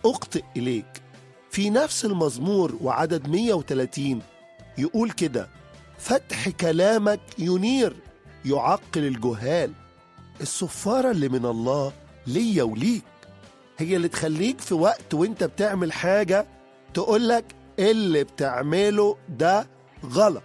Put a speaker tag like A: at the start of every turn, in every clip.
A: أخطئ إليك في نفس المزمور وعدد 130 يقول كده فتح كلامك ينير يعقل الجهال الصفارة اللي من الله ليا وليك هي اللي تخليك في وقت وانت بتعمل حاجة تقولك اللي بتعمله ده غلط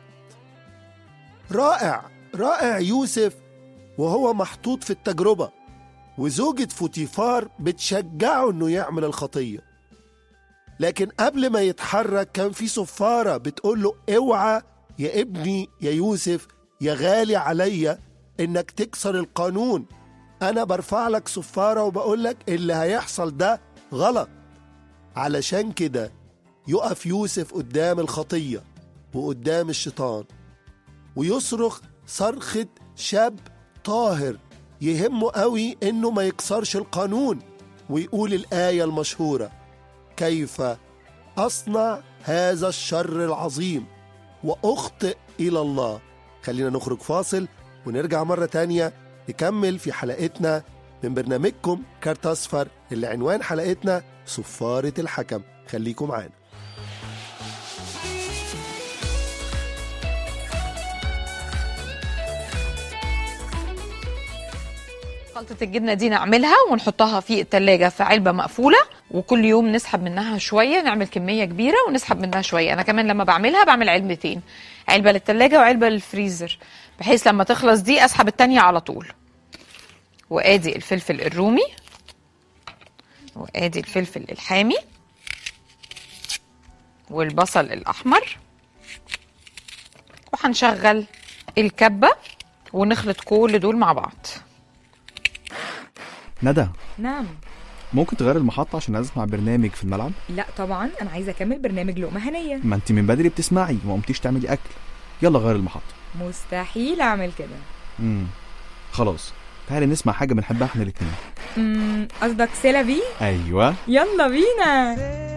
A: رائع رائع يوسف وهو محطوط في التجربة وزوجة فوتيفار بتشجعه انه يعمل الخطية لكن قبل ما يتحرك كان في صفارة بتقول له اوعى يا ابني يا يوسف يا غالي عليا انك تكسر القانون انا برفع لك صفارة وبقول لك اللي هيحصل ده غلط علشان كده يقف يوسف قدام الخطية وقدام الشيطان ويصرخ صرخة شاب طاهر يهمه قوي انه ما يكسرش القانون ويقول الآية المشهورة كيف أصنع هذا الشر العظيم وأخطئ إلى الله خلينا نخرج فاصل ونرجع مرة تانية نكمل في حلقتنا من برنامجكم كارت أصفر اللي عنوان حلقتنا صفارة الحكم خليكم معانا
B: خلطة الجبنة دي نعملها ونحطها في التلاجة في علبة مقفولة وكل يوم نسحب منها شوية نعمل كمية كبيرة ونسحب منها شوية أنا كمان لما بعملها بعمل علبتين علبة للتلاجة وعلبة للفريزر بحيث لما تخلص دي أسحب التانية على طول وآدي الفلفل الرومي وآدي الفلفل الحامي والبصل الأحمر وهنشغل الكبة ونخلط كل دول مع بعض
C: ندى
D: نعم
C: ممكن تغير المحطة عشان اسمع برنامج في الملعب
D: لا طبعا انا عايزه اكمل برنامج لقمه هنيه
C: ما انت من بدري بتسمعي وما قمتيش تعملي اكل يلا غير المحطة
D: مستحيل اعمل كده
C: امم خلاص تعالي نسمع حاجة بنحبها احنا الاتنين
D: أمم، قصدك سيلا بي
C: ايوه
D: يلا بينا